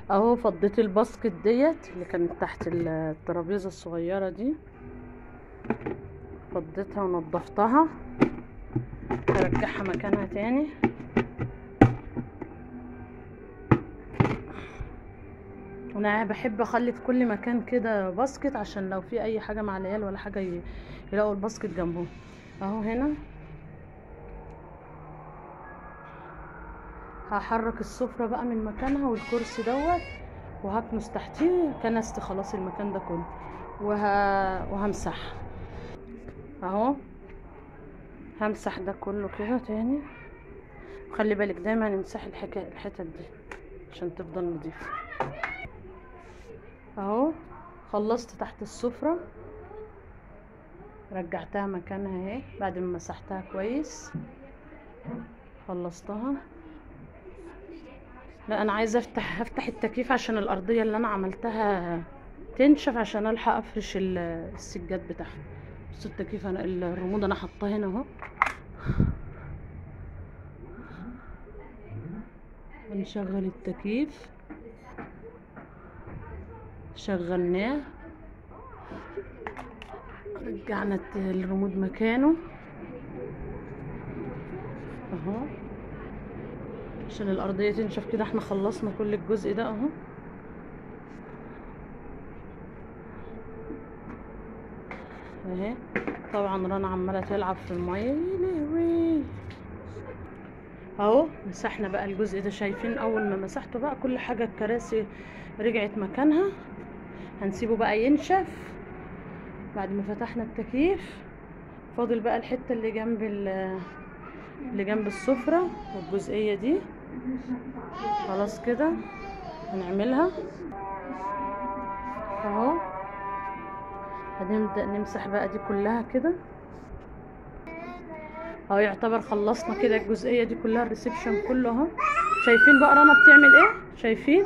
اهو فضيت الباسكت ديت اللي كانت تحت ال- الترابيزه الصغيره دي فضيتها ونضفتها هرجعها مكانها تاني انا بحب اخلي في كل مكان كده باسكت عشان لو في اي حاجه مع العيال ولا حاجه ي- يلاقوا الباسكت جنبهم اهو هنا هحرك السفرة بقى من مكانها والكرسي دوت وهكنس تحتيه كنست خلاص المكان ده كله وه... وهمسح اهو همسح ده كله كده تاني خلي بالك دايما امسحي الحكا... الحتت دي عشان تفضل نظيفة اهو خلصت تحت السفرة رجعتها مكانها اهي بعد ما مسحتها كويس خلصتها لا انا عايزه افتح هفتح التكييف عشان الارضيه اللي انا عملتها تنشف عشان الحق افرش ال- السجاد بتاعها بصوا التكييف انا الرمود انا حاطاه هنا اهو هنشغل التكييف شغلناه رجعنا الت- الرمود مكانه اهو عشان الارضيه تنشف كده احنا خلصنا كل الجزء ده اهو اهي طبعا رنا عماله تلعب في الميه يا لهوي اهو مسحنا بقى الجزء ده شايفين اول ما مسحته بقى كل حاجه الكراسي رجعت مكانها هنسيبه بقى ينشف بعد ما فتحنا التكييف فاضل بقى الحته اللي جنب ال- اللي جنب السفره والجزئيه دي خلاص كده هنعملها اهو هنبدأ نمسح بقى دي كلها كده اهو يعتبر خلصنا كده الجزئية دي كلها الريسبشن كله اهو شايفين بقى رنا بتعمل ايه شايفين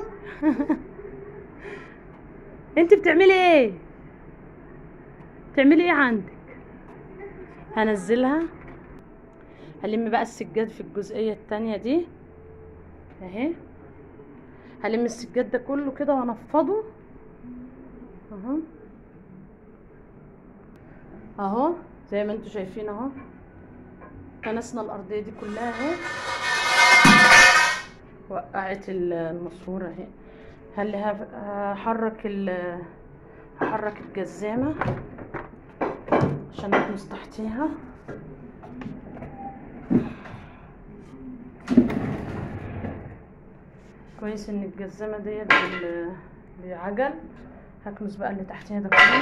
انت بتعملي ايه بتعملي ايه عندك هنزلها هلم بقى السجاد في الجزئية التانية دي اهي هلم السجاد ده كله كده وانفضه اهو اهو زي ما انتوا شايفين اهو كنسنا الارضيه دي كلها اهي وقعت ال- الماسوره اهي هل هف- هحرك ال هحرك الجزامه عشان اكنس تحتيها كويس ان الجزامه ديت بال- بعجل هكنس بقى اللي تحتيها ده كله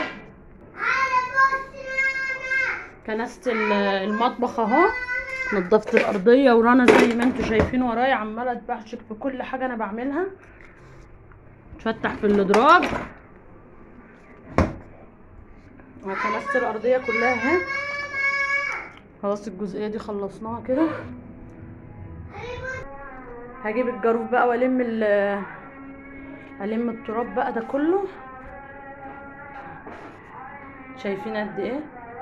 كنست ال- المطبخ اهو نضفت الارضيه ورنا زي ما انتوا شايفين ورايا عماله تبعشق في كل حاجه انا بعملها تفتح في الادراج كنست الارضيه كلها اهي خلاص الجزئيه دي خلصناها كده هجيب الجاروف بقى والم ال الم التراب بقى ده كله شايفين قد ايه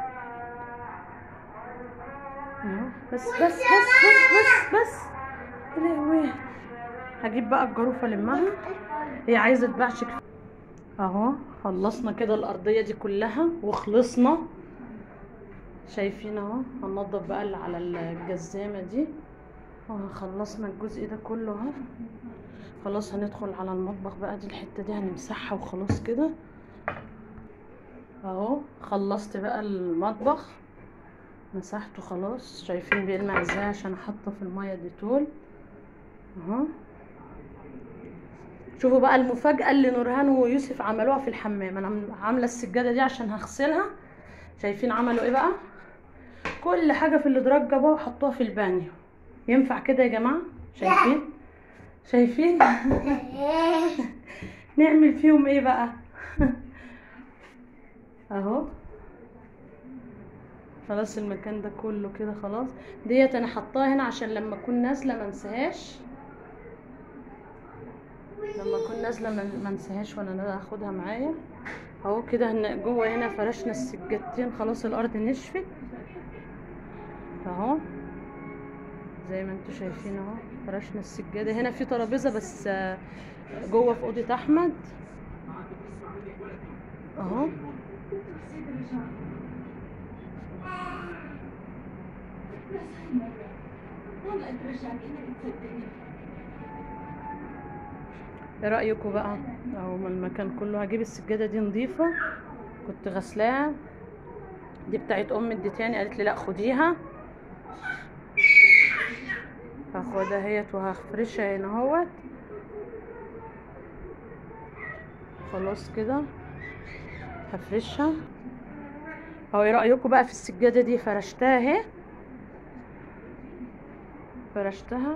اهو. بس بس بس بس بس بس يا لهوي هجيب بقى الجاروف المها هي عايزه تبعشك اهو خلصنا كده الارضيه دي كلها وخلصنا شايفين اهو هننضف بقى اللي على الجزامه دي خلصنا الجزء ده كله اهو خلاص هندخل على المطبخ بقى دي الحته دي هنمسحها وخلاص كده اهو خلصت بقى المطبخ مسحته خلاص شايفين بيلمع ازاي عشان حاطه في الميه ديتول اهو شوفوا بقى المفاجأة اللي نورهان ويوسف عملوها في الحمام انا عم- عاملة السجادة دي عشان هغسلها شايفين عملوا ايه بقى كل حاجة في الادراج جابوها وحطوها في البانيو ينفع كده يا جماعة شايفين شايفين نعمل فيهم ايه بقى اهو خلاص المكان ده كله كده خلاص ديت انا حطاها هنا عشان لما اكون نازله ما انساهاش لما اكون نازله ما ما انساهاش وانا نازلة اخدها معايا اهو كده هن- جوه هنا فرشنا السجادتين خلاص الارض نشفت اهو زي ما انتم شايفين اهو فرشنا السجاده هنا في ترابيزه بس آه، جوه في اوضه احمد اهو ايه رايكم بقى اهو ما المكان كله هجيب السجاده دي نظيفه كنت غسلاها دي بتاعت ام اديتاني قالت لي لا خديها هاخدها اهيت وهفرشها هنا اهوت خلاص كده هفرشها اهو ايه رايكم بقى في السجاده دي فرشتها اهي فرشتها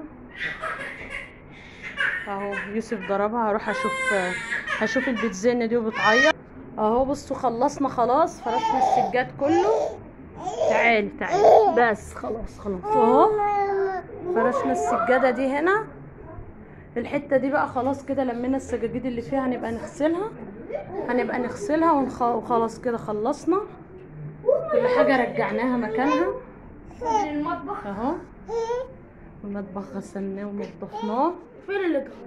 اهو يوسف ضربها هروح اشوف هشوف البتزن دي وبتعيط اهو بصوا خلصنا خلاص فرشنا السجاد كله تعالي تعالي بس خلاص خلاص اهو فرشنا السجادة دي هنا الحتة دي بقى خلاص كده لمينا السجاجيد اللي فيها هنبقى نغسلها هنبقى نغسلها ونخ... وخلاص كده خلصنا كل حاجة رجعناها مكانها المطبخ اهو المطبخ غسلناه ونضفناه فين اللي جوه؟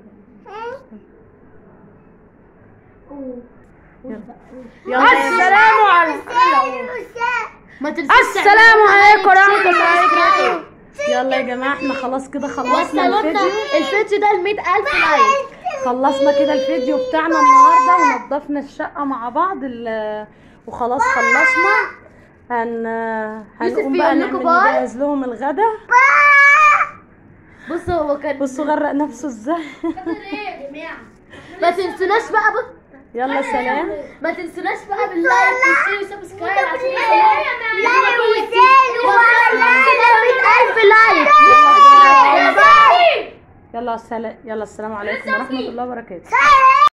يلا السلام عليكم ما تنسوش السلام عليكم ورحمة الله وبركاته يلا يا جماعة احنا خلاص كده خلصنا الفيديو الفيديو ده ل 100000 لايك خلصنا كده الفيديو بتاعنا النهارده ونضفنا الشقة مع بعض ال- وخلاص خلصنا هن هنقوم بقى بيقول لكم نعمل باي. نجهز لهم الغدا بصوا هو كان بصوا غرق نفسه ازاي ما تنسوناش بقى بص يلا سلام ما تنسوناش بقى باللايك والشير وسبسكرايب عشان يلا سلام يلا السلام عليكم ورحمة الله وبركاته